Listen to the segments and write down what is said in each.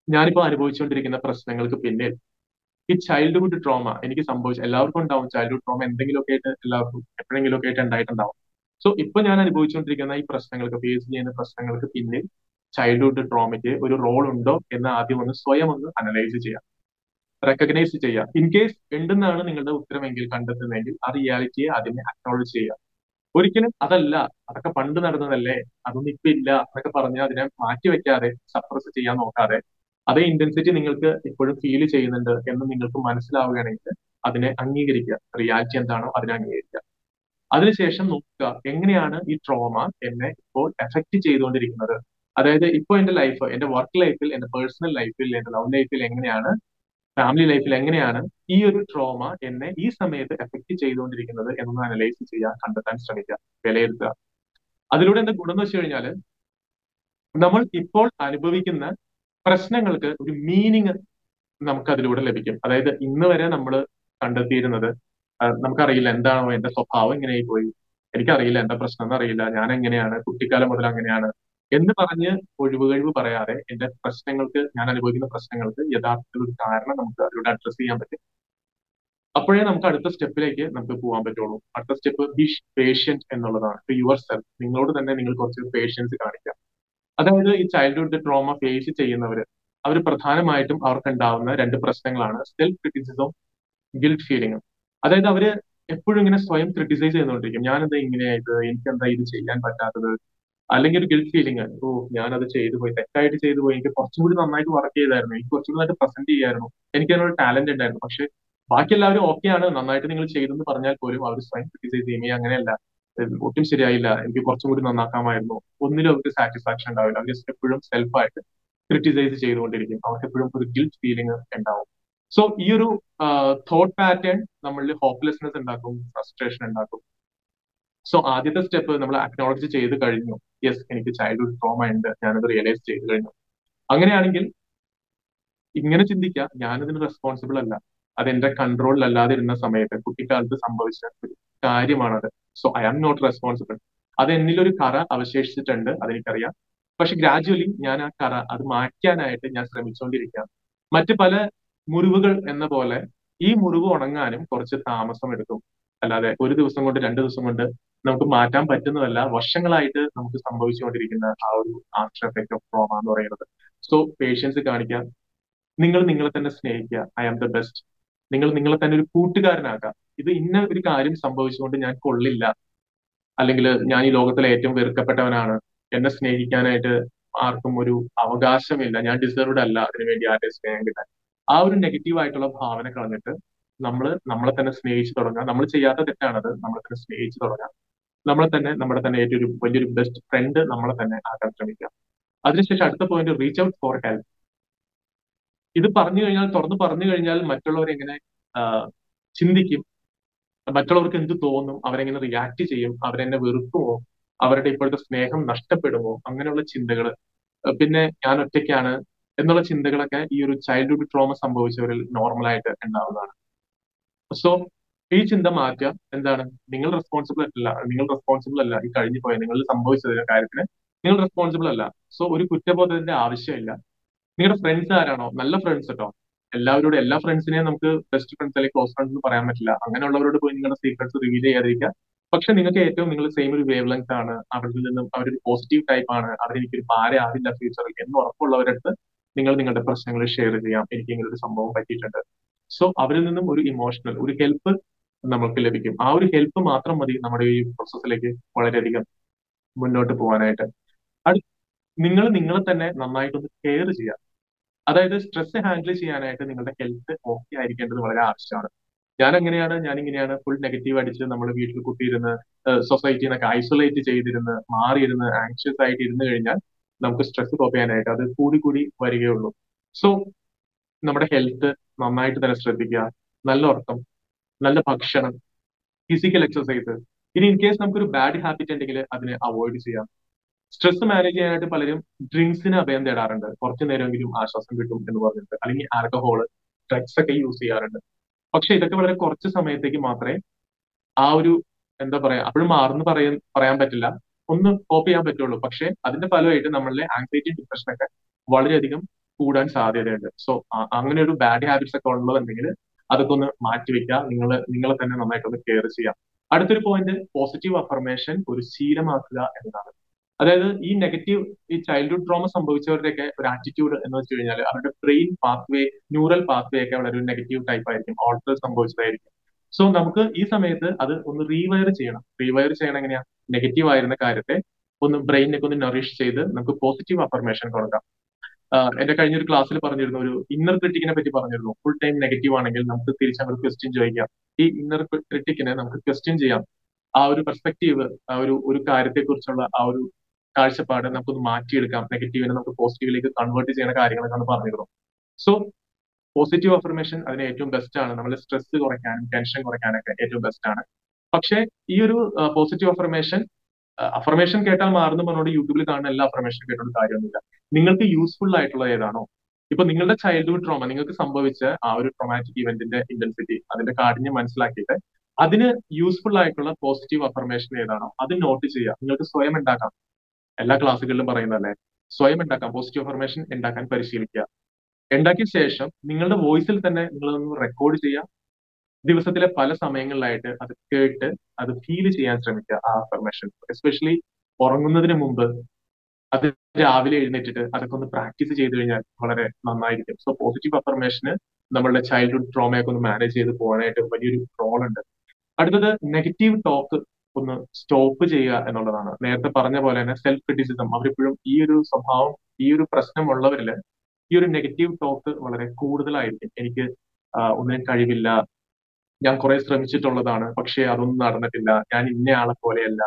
ഞാനിപ്പോ അനുഭവിച്ചുകൊണ്ടിരിക്കുന്ന പ്രശ്നങ്ങൾക്ക് പിന്നിൽ ഈ ചൈൽഡ്ഹുഡ് ട്രോമ എനിക്ക് സംഭവിച്ച എല്ലാവർക്കും ഉണ്ടാവും ചൈൽഡ്ഹുഡ് ട്രോമ എന്തെങ്കിലുമൊക്കെ ആയിട്ട് എല്ലാവർക്കും എപ്പോഴെങ്കിലുമൊക്കെ ആയിട്ട് ഉണ്ടായിട്ടുണ്ടാവും സോ ഇപ്പൊ ഞാൻ അനുഭവിച്ചുകൊണ്ടിരിക്കുന്ന ഈ പ്രശ്നങ്ങൾക്ക് ഫേസ് ചെയ്യുന്ന പ്രശ്നങ്ങൾക്ക് പിന്നിൽ ചൈൽഡ്ഹുഡ് ട്രോമയ്ക്ക് ഒരു റോൾ ഉണ്ടോ എന്ന് ആദ്യം ഒന്ന് സ്വയം ഒന്ന് അനലൈസ് ചെയ്യാം റെക്കഗ്നൈസ് ചെയ്യാം ഇൻ കേസ് ഉണ്ടെന്നാണ് നിങ്ങളുടെ ഉത്തരമെങ്കിൽ കണ്ടെത്തുന്നതെങ്കിൽ ആ റിയാലിറ്റിയെ ആദ്യമേ അക്നോളജ് ചെയ്യുക ഒരിക്കലും അതല്ല അതൊക്കെ പണ്ട് നടന്നതല്ലേ അതൊന്നും ഇപ്പൊ ഇല്ല എന്നൊക്കെ പറഞ്ഞ് അതിനെ മാറ്റി വെക്കാതെ സപ്രസ് ചെയ്യാൻ നോക്കാതെ അതേ ഇന്റൻസിറ്റി നിങ്ങൾക്ക് ഇപ്പോഴും ഫീൽ ചെയ്യുന്നുണ്ട് എന്ന് നിങ്ങൾക്ക് മനസ്സിലാവുകയാണെങ്കിൽ അതിനെ അംഗീകരിക്കുക റിയാലിറ്റി എന്താണോ അതിനെ അംഗീകരിക്കുക അതിനുശേഷം നോക്കുക എങ്ങനെയാണ് ഈ ട്രോമ എന്നെ ഇപ്പോൾ എഫക്ട് ചെയ്തുകൊണ്ടിരിക്കുന്നത് അതായത് ഇപ്പൊ എന്റെ ലൈഫ് എന്റെ വർക്ക് ലൈഫിൽ എന്റെ പേഴ്സണൽ ലൈഫിൽ എന്റെ ലവ് ലൈഫിൽ എങ്ങനെയാണ് ഫാമിലി ലൈഫിൽ എങ്ങനെയാണ് ഈ ഒരു ട്രോമ എന്നെ ഈ സമയത്ത് എഫക്ട് ചെയ്തുകൊണ്ടിരിക്കുന്നത് എന്നൊന്ന് അനലൈസ് ചെയ്യാൻ കണ്ടെത്താൻ ശ്രമിക്കുക വിലയിരുത്തുക അതിലൂടെ എന്താ ഗുണം എന്ന് വെച്ച് കഴിഞ്ഞാൽ നമ്മൾ ഇപ്പോൾ അനുഭവിക്കുന്ന പ്രശ്നങ്ങൾക്ക് ഒരു മീനിങ് നമുക്ക് അതിലൂടെ ലഭിക്കും അതായത് ഇന്ന് വരെ നമ്മൾ കണ്ടെത്തിയിരുന്നത് നമുക്കറിയില്ല എന്താണോ എന്റെ സ്വഭാവം ഇങ്ങനെയായി പോയി എനിക്കറിയില്ല എന്താ പ്രശ്നം എന്നറിയില്ല ഞാൻ എങ്ങനെയാണ് കുട്ടിക്കാലം മുതൽ അങ്ങനെയാണ് എന്ന് പറഞ്ഞ് ഒഴിവുകഴിവ് പറയാതെ എന്റെ പ്രശ്നങ്ങൾക്ക് ഞാൻ അനുഭവിക്കുന്ന പ്രശ്നങ്ങൾക്ക് യഥാർത്ഥത്തിൽ ഒരു കാരണം നമുക്ക് അതിലൂടെ അഡ്രസ് ചെയ്യാൻ പറ്റും അപ്പോഴേ നമുക്ക് അടുത്ത സ്റ്റെപ്പിലേക്ക് നമുക്ക് പോകാൻ പറ്റുള്ളൂ അടുത്ത സ്റ്റെപ്പ് ബി പേഷ്യന്റ് എന്നുള്ളതാണ് ടു യുവർ സെൽഫ് നിങ്ങളോട് തന്നെ നിങ്ങൾ കുറച്ച് പേഷ്യൻസ് കാണിക്കാം അതായത് ഈ ചൈൽഡ്ഹുഡ് ട്രോമ ഫേസ് ചെയ്യുന്നവര് അവർ പ്രധാനമായിട്ടും അവർക്ക് ഉണ്ടാവുന്ന രണ്ട് പ്രശ്നങ്ങളാണ് സെൽഫ് ക്രിറ്റിസിസം ഗിൽറ്റ് ഫീലിംഗ് അതായത് അവര് എപ്പോഴും ഇങ്ങനെ സ്വയം ക്രിട്ടിസൈസ് ചെയ്തുകൊണ്ടിരിക്കും ഞാനെന്താ ഇങ്ങനെയായത് എനിക്കെന്താ ഇത് ചെയ്യാൻ പറ്റാത്തത് അല്ലെങ്കിൽ ഒരു ഗിൽറ്റ് ഫീലിംഗ് ഓ ഞാനത് ചെയ്തു പോയി തെറ്റായിട്ട് ചെയ്തു പോയി എനിക്ക് കുറച്ചും കൂടി നന്നായിട്ട് വർക്ക് ചെയ്തായിരുന്നു എനിക്ക് കുറച്ചും കൂടി നന്നായിട്ട് പ്രസന്റ് ചെയ്യായിരുന്നു എനിക്ക് അതിനൊരു ടാലന്റ് ഉണ്ടായിരുന്നു പക്ഷെ ബാക്കി എല്ലാവരും ഓക്കെയാണ് നന്നായിട്ട് നിങ്ങൾ ചെയ്തെന്ന് പറഞ്ഞാൽ പോലും അവർ സ്വയം ക്രിട്ടിസൈസ് ചെയ്യും അങ്ങനെയല്ല ഒട്ടും ശരിയായില്ല എനിക്ക് കുറച്ചും കൂടി നന്നാക്കാമായിരുന്നു ഒന്നിലും അവർക്ക് സാറ്റിസ്ഫാക്ഷൻ ഉണ്ടാവില്ല അവർ എപ്പോഴും സെൽഫായിട്ട് ക്രിട്ടിസൈസ് ചെയ്തുകൊണ്ടിരിക്കും അവർക്ക് എപ്പോഴും ഒരു ഗിൽറ്റ് ഫീലിംഗ് ഉണ്ടാവും സോ ഈ ഒരു തോട്ട് പാറ്റേൺ നമ്മളിൽ ഹോപ്പ്ലെസ്നെസ് ഉണ്ടാക്കും ഫ്രസ്ട്രേഷൻ ഉണ്ടാക്കും സോ ആദ്യത്തെ സ്റ്റെപ്പ് നമ്മൾ അക്നോളജ് ചെയ്ത് കഴിഞ്ഞു യെസ് എനിക്ക് ചൈൽഡ്ഹുഡ് ട്രോമ ഉണ്ട് ഞാനത് റിയലൈസ് ചെയ്ത് കഴിഞ്ഞു അങ്ങനെയാണെങ്കിൽ ഇങ്ങനെ ചിന്തിക്കുക ഞാനതിന് റെസ്പോൺസിബിൾ അല്ല അത് എന്റെ കൺട്രോളിലല്ലാതിരുന്ന സമയത്ത് കുട്ടിക്കാലത്ത് സംഭവിച്ച ഒരു കാര്യമാണത് so I am not responsible അത് എന്നിലൊരു കറ അവശേഷിച്ചിട്ടുണ്ട് അതെനിക്കറിയാം പക്ഷെ ഗ്രാജുവലി ഞാൻ ആ കറ അത് മാറ്റാനായിട്ട് ഞാൻ ശ്രമിച്ചുകൊണ്ടിരിക്കാം മറ്റ് പല മുറിവുകൾ എന്ന പോലെ ഈ മുറിവ് ഉണങ്ങാനും കുറച്ച് താമസം എടുക്കും അല്ലാതെ ഒരു ദിവസം കൊണ്ട് രണ്ട് ദിവസം കൊണ്ട് നമുക്ക് മാറ്റാൻ പറ്റുന്നതല്ല വർഷങ്ങളായിട്ട് നമുക്ക് സംഭവിച്ചുകൊണ്ടിരിക്കുന്ന ആ ഒരു ആഫ്റ്റർ എഫക്ട് ഓഫ് ട്രോമ എന്ന് പറയുന്നത് സോ പേഷ്യൻസ് കാണിക്കുക നിങ്ങൾ നിങ്ങളെ തന്നെ സ്നേഹിക്കുക ഐ ആം ദ ബെസ്റ്റ് നിങ്ങൾ നിങ്ങളെ തന്നെ ഒരു കൂട്ടുകാരനാക്കുക ഇത് ഇന്ന ഒരു കാര്യം സംഭവിച്ചുകൊണ്ട് ഞാൻ കൊള്ളില്ല അല്ലെങ്കിൽ ഞാൻ ഈ ലോകത്തിലെ ഏറ്റവും വെറുക്കപ്പെട്ടവനാണ് എന്നെ സ്നേഹിക്കാനായിട്ട് ആർക്കും ഒരു അവകാശമില്ല ഞാൻ ഡിസേർവ്ഡ് അല്ല അതിനുവേണ്ടി ആരുടെ സ്നേഹം കിട്ടാൻ ആ ഒരു നെഗറ്റീവ് ആയിട്ടുള്ള ഭാവന കളഞ്ഞിട്ട് നമ്മൾ നമ്മളെ തന്നെ സ്നേഹിച്ചു തുടങ്ങുക നമ്മൾ ചെയ്യാത്ത തെറ്റാണത് നമ്മളെ തന്നെ സ്നേഹിച്ചു തുടങ്ങുക നമ്മളെ തന്നെ നമ്മുടെ തന്നെ ഏറ്റവും ഒരു വലിയൊരു ബെസ്റ്റ് ഫ്രണ്ട് നമ്മളെ തന്നെ ആക്കാൻ ശ്രമിക്കുക അതിനുശേഷം അടുത്ത point reach out for help ഇത് പറഞ്ഞു കഴിഞ്ഞാൽ തുറന്ന് പറഞ്ഞു കഴിഞ്ഞാൽ മറ്റുള്ളവർ എങ്ങനെ ചിന്തിക്കും മറ്റുള്ളവർക്ക് എന്ത് തോന്നും അവരെങ്ങനെ റിയാക്ട് ചെയ്യും അവരെന്നെ വെറുക്കുമോ അവരുടെ ഇപ്പോഴത്തെ സ്നേഹം നഷ്ടപ്പെടുമോ അങ്ങനെയുള്ള ചിന്തകൾ പിന്നെ ഞാൻ ഒറ്റയ്ക്കാണ് എന്നുള്ള ചിന്തകളൊക്കെ ഈ ഒരു ചൈൽഡ്ഹുഡ് ട്രോമ സംഭവിച്ചവരിൽ നോർമലായിട്ട് ഉണ്ടാവുന്നതാണ് സോ ഈ ചിന്ത മാറ്റുക എന്താണ് നിങ്ങൾ റെസ്പോൺസിബിൾ അല്ല നിങ്ങൾ റെസ്പോൺസിബിൾ അല്ല ഈ കഴിഞ്ഞു പോയ നിങ്ങൾ സംഭവിച്ചത് കാര്യത്തിന് നിങ്ങൾ റെസ്പോൺസിബിൾ അല്ല സോ ഒരു കുറ്റബോധത്തിന്റെ ആവശ്യമില്ല നിങ്ങളുടെ ഫ്രണ്ട്സ് ആരാണോ നല്ല ഫ്രണ്ട്സ് കേട്ടോ എല്ലാവരോടും എല്ലാ ഫ്രണ്ട്സിനെയും നമുക്ക് ബെസ്റ്റ് ഫ്രണ്ട്സ് അല്ലെങ്കിൽ ക്ലോസ് ഫ്രണ്ട്സ് എന്ന് പറയാൻ പറ്റില്ല അങ്ങനെയുള്ളവരോട് പോയി നിങ്ങളുടെ സീക്രട്സ് റിവീൽ ചെയ്യാതിരിക്കുക പക്ഷെ നിങ്ങൾക്ക് ഏറ്റവും നിങ്ങൾ സെയിം ഒരു വേവ് ലെങ്ത് ആണ് അവരിൽ നിന്നും അവരൊരു പോസിറ്റീവ് ടൈപ്പ് ആണ് അവരെനിക്കൊരു ഭാര ആവില്ല ഫ്യൂച്ചറിൽ എന്ന് ഉറപ്പുള്ളവരടുത്ത് നിങ്ങൾ നിങ്ങളുടെ പ്രശ്നങ്ങൾ ഷെയർ ചെയ്യാം എനിക്ക് ഇങ്ങനെ ഒരു സംഭവം പറ്റിയിട്ടുണ്ട് സോ അവരിൽ നിന്നും ഒരു ഇമോഷണൽ ഒരു ഹെൽപ്പ് നമുക്ക് ലഭിക്കും ആ ഒരു ഹെൽപ്പ് മാത്രം മതി നമ്മുടെ ഈ പ്രോസസ്സിലേക്ക് വളരെയധികം മുന്നോട്ട് പോകാനായിട്ട് അത് നിങ്ങൾ നിങ്ങളെ തന്നെ നന്നായിട്ടൊന്ന് കെയർ ചെയ്യുക അതായത് സ്ട്രെസ് ഹാൻഡിൽ ചെയ്യാനായിട്ട് നിങ്ങളുടെ ഹെൽത്ത് ഓക്കെ ആയിരിക്കേണ്ടത് വളരെ ആവശ്യമാണ് ഞാൻ എങ്ങനെയാണ് ഞാൻ ഇങ്ങനെയാണ് ഫുൾ നെഗറ്റീവ് അടിച്ച് നമ്മൾ വീട്ടിൽ കുത്തിയിരുന്ന് സൊസൈറ്റിയിൽ നിന്നൊക്കെ ഐസൊലേറ്റ് ചെയ്തിരുന്ന് മാറിയിരുന്ന് ആങ്ഷ്യസ് ആയിട്ട് ഇരുന്ന് കഴിഞ്ഞാൽ നമുക്ക് സ്ട്രെസ് കോപ്പ് ചെയ്യാനായിട്ട് അത് കൂടി കൂടി വരികയുള്ളൂ സോ നമ്മുടെ ഹെൽത്ത് നന്നായിട്ട് തന്നെ ശ്രദ്ധിക്കുക നല്ല ഉറക്കം നല്ല ഭക്ഷണം ഫിസിക്കൽ എക്സസൈസ് ഇനി ഇൻ കേസ് നമുക്കൊരു ബാഡ് ഹാബിറ്റ് ഉണ്ടെങ്കിൽ അതിനെ അവോയ്ഡ് ചെയ്യാം സ്ട്രെസ് മാനേജ് ചെയ്യാനായിട്ട് പലരും ഡ്രിങ്ക്സിന് അഭയം തേടാറുണ്ട് കുറച്ചു നേരമെങ്കിലും ആശ്വാസം കിട്ടും എന്ന് പറഞ്ഞിട്ട് അല്ലെങ്കിൽ ആൽക്കഹോൾ ഡ്രഗ്സ് ഒക്കെ യൂസ് ചെയ്യാറുണ്ട് പക്ഷെ ഇതൊക്കെ വളരെ കുറച്ച് സമയത്തേക്ക് മാത്രമേ ആ ഒരു എന്താ പറയാ അപ്പോഴും മാറുന്നു പറയാൻ പറയാൻ പറ്റില്ല ഒന്ന് കോപ്പ് ചെയ്യാൻ പറ്റുള്ളൂ പക്ഷെ അതിന്റെ ഫലമായിട്ട് നമ്മളിലെ ആങ്സൈറ്റി ഡിപ്രഷൻ ഒക്കെ വളരെയധികം കൂടാൻ സാധ്യതയുണ്ട് സോ അങ്ങനെ ഒരു ബാഡ് ഹാബിറ്റ്സ് ഒക്കെ ഉള്ളതുണ്ടെങ്കിൽ അതൊക്കെ ഒന്ന് മാറ്റിവെക്കുക നിങ്ങൾ നിങ്ങളെ തന്നെ നന്നായിട്ടൊന്ന് കെയർ ചെയ്യാം അടുത്തൊരു പോയിന്റ് പോസിറ്റീവ് അഫർമേഷൻ ഒരു ശീലമാക്കുക എന്നതാണ് അതായത് ഈ നെഗറ്റീവ് ഈ ചൈൽഡ്ഹുഡ് ട്രോമ സംഭവിച്ചവരുടെയൊക്കെ ഒരു ആറ്റിറ്റ്യൂഡ് എന്ന് വെച്ച് കഴിഞ്ഞാൽ അവരുടെ ബ്രെയിൻ പാത്വേ ന്യൂറൽ പാത്വേ ഒക്കെ വളരെ ഒരു നെഗറ്റീവ് ടൈപ്പ് ആയിരിക്കും ഓൾട്ടർ സംഭവിച്ചതായിരിക്കും സോ നമുക്ക് ഈ സമയത്ത് അത് ഒന്ന് റീവയർ ചെയ്യണം റീവയർ ചെയ്യണം എങ്ങനെയാ നെഗറ്റീവ് ആയിരുന്ന കാര്യത്തെ ഒന്ന് ബ്രെയിനിനൊക്കെ ഒന്ന് നറിഷ് ചെയ്ത് നമുക്ക് പോസിറ്റീവ് അഫർമേഷൻ കൊടുക്കാം എന്റെ കഴിഞ്ഞൊരു ക്ലാസ്സിൽ പറഞ്ഞിരുന്നു ഒരു ഇന്നർ ക്രിട്ടിക്കിനെ പറ്റി പറഞ്ഞിരുന്നു ഫുൾ ടൈം നെഗറ്റീവ് ആണെങ്കിൽ നമുക്ക് തിരിച്ചങ്ങോട്ട് ക്വസ്റ്റ്യൻ ചോദിക്കാം ഈ ഇന്നർ ക്രിട്ടിക്കിനെ നമുക്ക് ക്വസ്റ്റ്യൻ ചെയ്യാം ആ ഒരു പെർസ്പെക്റ്റീവ് ആ ഒരു ഒരു കാര്യത്തെ കുറിച്ചുള്ള ആ ഒരു കാഴ്ചപ്പാട് നമുക്കൊന്ന് മാറ്റിയെടുക്കാം നെഗറ്റീവിനെ നമുക്ക് പോസിറ്റീവിലേക്ക് കൺവേർട്ട് ചെയ്യുന്ന കാര്യങ്ങളൊക്കെ ഒന്ന് പറഞ്ഞിരുന്നു സോ പോസിറ്റീവ് അഫർമേഷൻ അതിന് ഏറ്റവും ബെസ്റ്റ് ആണ് നമ്മൾ സ്ട്രെസ് കുറയ്ക്കാനും ടെൻഷൻ കുറയ്ക്കാനൊക്കെ ഏറ്റവും ബെസ്റ്റ് ആണ് പക്ഷേ ഈ ഒരു പോസിറ്റീവ് അഫർമേഷൻ അഫർമേഷൻ കേട്ടാൽ മാറുന്ന പറഞ്ഞുകൊണ്ട് യൂട്യൂബിൽ കാണുന്ന എല്ലാ അഫർമേഷനും കേട്ടോണ്ട് കാര്യമൊന്നുമില്ല നിങ്ങൾക്ക് യൂസ്ഫുൾ ആയിട്ടുള്ള ഏതാണോ ഇപ്പൊ നിങ്ങളുടെ ചൈൽഡ്ഹുഡ് ട്രോമ നിങ്ങൾക്ക് സംഭവിച്ച ആ ഒരു ട്രോമാറ്റിക് ഇവന്റിന്റെ ഇന്റൻസിറ്റി അതിന്റെ കാഠിന്യം മനസ്സിലാക്കിയിട്ട് അതിന് യൂസ്ഫുൾ ആയിട്ടുള്ള പോസിറ്റീവ് അഫർമേഷൻ ഏതാണോ അത് നോട്ട് ചെയ്യുക നിങ്ങൾക്ക് സ്വയം ഉണ്ടാക്കാം എല്ലാ ക്ലാസ്സുകളിലും പറയുന്നതല്ലേ സ്വയം ഉണ്ടാക്കാം പോസിറ്റീവ് അഫർമേഷൻ ഉണ്ടാക്കാൻ പരിശീലിക്കുക ഉണ്ടാക്കിയ ശേഷം നിങ്ങളുടെ വോയിസിൽ തന്നെ നിങ്ങളൊന്ന് റെക്കോർഡ് ചെയ്യുക ദിവസത്തിലെ പല സമയങ്ങളിലായിട്ട് അത് കേട്ട് അത് ഫീൽ ചെയ്യാൻ ശ്രമിക്കുക ആ അഫർമേഷൻ എസ്പെഷ്യലി ഉറങ്ങുന്നതിന് മുമ്പ് അത് രാവിലെ എഴുന്നേറ്റിട്ട് അതൊക്കെ ഒന്ന് പ്രാക്ടീസ് ചെയ്ത് കഴിഞ്ഞാൽ വളരെ നന്നായിരിക്കും സോ പോസിറ്റീവ് അഫർമേഷന് നമ്മളുടെ ചൈൽഡ്ഹുഡ് ട്രോമയൊക്കെ ഒന്ന് മാനേജ് ചെയ്ത് പോകാനായിട്ട് വലിയൊരു റോൾ ഉണ്ട് അടുത്തത് നെഗറ്റീവ് ടോക്ക് ഒന്ന് സ്റ്റോപ്പ് ചെയ്യുക എന്നുള്ളതാണ് നേരത്തെ പറഞ്ഞ പോലെ തന്നെ സെൽഫ് ക്രിറ്റിസിസം അവരെപ്പോഴും ഈ ഒരു സ്വഭാവം ഈ ഒരു പ്രശ്നമുള്ളവരിൽ ഈ ഒരു നെഗറ്റീവ് ടോക്ക് വളരെ കൂടുതലായിരിക്കും എനിക്ക് ഒന്നിനും കഴിവില്ല ഞാൻ കുറെ ശ്രമിച്ചിട്ടുള്ളതാണ് പക്ഷേ അതൊന്നും നടന്നിട്ടില്ല ഞാൻ ഇന്നയാളെ പോലെയല്ല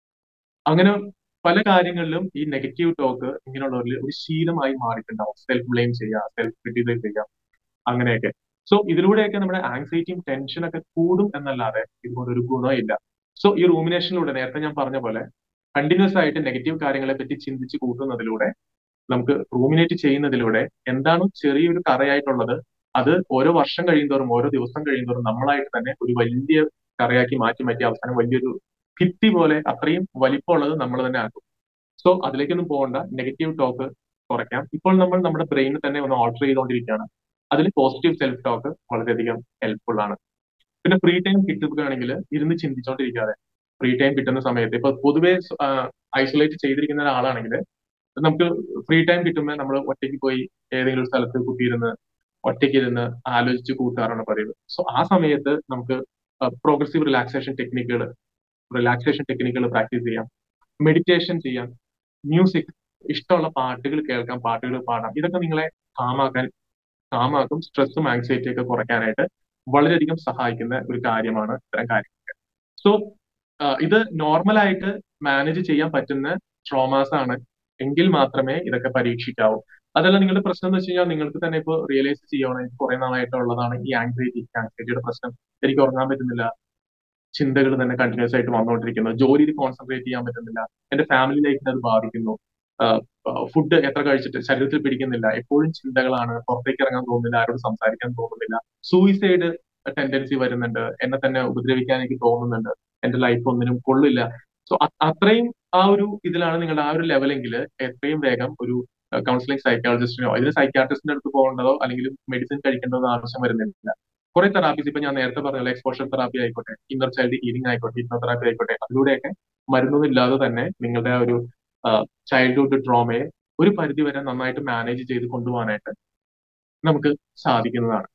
അങ്ങനെ പല കാര്യങ്ങളിലും ഈ നെഗറ്റീവ് ടോക്ക് ഇങ്ങനെയുള്ളവരിൽ ഒരു ശീലമായി മാറിയിട്ടുണ്ടാവും സെൽഫ് ബ്ലെയിം ചെയ്യുക സെൽഫ് ക്രിറ്റിസൈസ് ചെയ്യുക അങ്ങനെയൊക്കെ സോ ഇതിലൂടെയൊക്കെ നമ്മുടെ ആങ്സൈറ്റിയും ടെൻഷനൊക്കെ കൂടും എന്നല്ലാതെ ഇതുകൊണ്ട് ഒരു ഗുണമില്ല സോ ഈ റൂമിനേഷനിലൂടെ നേരത്തെ ഞാൻ പറഞ്ഞ പോലെ കണ്ടിന്യൂസ് ആയിട്ട് നെഗറ്റീവ് കാര്യങ്ങളെ പറ്റി ചിന്തിച്ച് കൂട്ടുന്നതിലൂടെ നമുക്ക് റൂമിനേറ്റ് ചെയ്യുന്നതിലൂടെ എന്താണോ ചെറിയൊരു കറയായിട്ടുള്ളത് അത് ഓരോ വർഷം കഴിയുന്തോറും ഓരോ ദിവസം കഴിയുന്തോറും നമ്മളായിട്ട് തന്നെ ഒരു വലിയ കറയാക്കി മാറ്റി മാറ്റി അവസാനം വലിയൊരു ഭിത്തി പോലെ അത്രയും വലിപ്പമുള്ളത് നമ്മൾ തന്നെ ആക്കും സോ അതിലേക്കൊന്നും പോകണ്ട നെഗറ്റീവ് ടോക്ക് കുറയ്ക്കാം ഇപ്പോൾ നമ്മൾ നമ്മുടെ ബ്രെയിനിൽ തന്നെ ഒന്ന് ഓൾട്ടർ ചെയ്തുകൊണ്ടിരിക്കുകയാണ് അതിൽ പോസിറ്റീവ് സെൽഫ് ടോക്ക് വളരെയധികം ഹെൽപ്ഫുൾ ആണ് പിന്നെ ഫ്രീ ടൈം കിട്ടുകയാണെങ്കിൽ ഇരുന്ന് ചിന്തിച്ചോണ്ടിരിക്കാതെ ഫ്രീ ടൈം കിട്ടുന്ന സമയത്ത് ഇപ്പൊ പൊതുവെ ഐസൊലേറ്റ് ചെയ്തിരിക്കുന്ന ഒരാളാണെങ്കിൽ നമുക്ക് ഫ്രീ ടൈം കിട്ടുമ്പോൾ നമ്മൾ ഒറ്റയ്ക്ക് പോയി ഏതെങ്കിലും ഒരു സ്ഥലത്ത് കുത്തിയിരുന്ന് ഒറ്റയ്ക്ക് ഇരുന്ന് ആലോചിച്ച് കൂട്ടാറാണ് പതിവ് സോ ആ സമയത്ത് നമുക്ക് പ്രോഗ്രസീവ് റിലാക്സേഷൻ ടെക്നിക്കുകൾ റിലാക്സേഷൻ ടെക്നിക്കുകൾ പ്രാക്ടീസ് ചെയ്യാം മെഡിറ്റേഷൻ ചെയ്യാം മ്യൂസിക് ഇഷ്ടമുള്ള പാട്ടുകൾ കേൾക്കാം പാട്ടുകൾ പാടാം ഇതൊക്കെ നിങ്ങളെ കാമാക്കാൻ കാമാക്കും സ്ട്രെസ്സും ആങ്സൈറ്റി ഒക്കെ കുറയ്ക്കാനായിട്ട് വളരെയധികം സഹായിക്കുന്ന ഒരു കാര്യമാണ് ഇത്തരം കാര്യങ്ങൾ സോ ഇത് നോർമലായിട്ട് മാനേജ് ചെയ്യാൻ പറ്റുന്ന ട്രോമാസ് ആണ് എങ്കിൽ മാത്രമേ ഇതൊക്കെ പരീക്ഷിക്കാവൂ അതല്ല നിങ്ങളുടെ പ്രശ്നം എന്ന് വെച്ച് കഴിഞ്ഞാൽ നിങ്ങൾക്ക് തന്നെ ഇപ്പോൾ റിയലൈസ് ചെയ്യണം എനിക്ക് കുറെ നാളായിട്ടുള്ളതാണ് ഈ ആങ്സൈറ്റി ആങ്സൈറ്റിയുടെ പ്രശ്നം എനിക്ക് ഉറങ്ങാൻ പറ്റുന്നില്ല ചിന്തകൾ തന്നെ കണ്ടിന്യൂസ് ആയിട്ട് വന്നുകൊണ്ടിരിക്കുന്നു ജോലിയിൽ കോൺസെൻട്രേറ്റ് ചെയ്യാൻ പറ്റുന്നില്ല എന്റെ ഫാമിലി ലൈഫിനെ അത് ബാധിക്കുന്നു ഫുഡ് എത്ര കഴിച്ചിട്ട് ശരീരത്തിൽ പിടിക്കുന്നില്ല എപ്പോഴും ചിന്തകളാണ് പുറത്തേക്ക് ഇറങ്ങാൻ തോന്നുന്നില്ല ആരോട് സംസാരിക്കാൻ തോന്നുന്നില്ല സൂയിസൈഡ് ടെൻഡൻസി വരുന്നുണ്ട് എന്നെ തന്നെ ഉപദ്രവിക്കാൻ എനിക്ക് തോന്നുന്നുണ്ട് എന്റെ ലൈഫ് ഒന്നിനും കൊള്ളില്ല സോ അത്രയും ആ ഒരു ഇതിലാണ് നിങ്ങളുടെ ആ ഒരു ലെവലെങ്കിൽ എത്രയും വേഗം ഒരു കൗൺസിലിംഗ് സൈക്കോളജിസ്റ്റിനോ ഇതിന് സൈക്കാട്രിസ്റ്റിന്റെ അടുത്ത് പോകേണ്ടതോ അല്ലെങ്കിൽ മെഡിസിൻ കഴിക്കേണ്ടതോ ആവശ്യം വരുന്നില്ല കുറെ തെറാപ്പീസ് ഇപ്പൊ ഞാൻ നേരത്തെ പറഞ്ഞ എക്സ്പോഷർ തെറാപ്പി ആയിക്കോട്ടെ ഇന്നർ ചൈൽഡ് ഹീലിംഗ് ആയിക്കോട്ടെ ഹിപ്നോതെറാപ്പി ആയിക്കോട്ടെ അതിലൂടെയൊക്കെ മരുന്നൊന്നും ഇല്ലാതെ തന്നെ നിങ്ങളുടെ ആ ഒരു ചൈൽഡ്ഹുഡ് ട്രോമയെ ഒരു പരിധി വരെ നന്നായിട്ട് മാനേജ് ചെയ്ത് കൊണ്ടുപോകാനായിട്ട് നമുക്ക് സാധിക്കുന്നതാണ്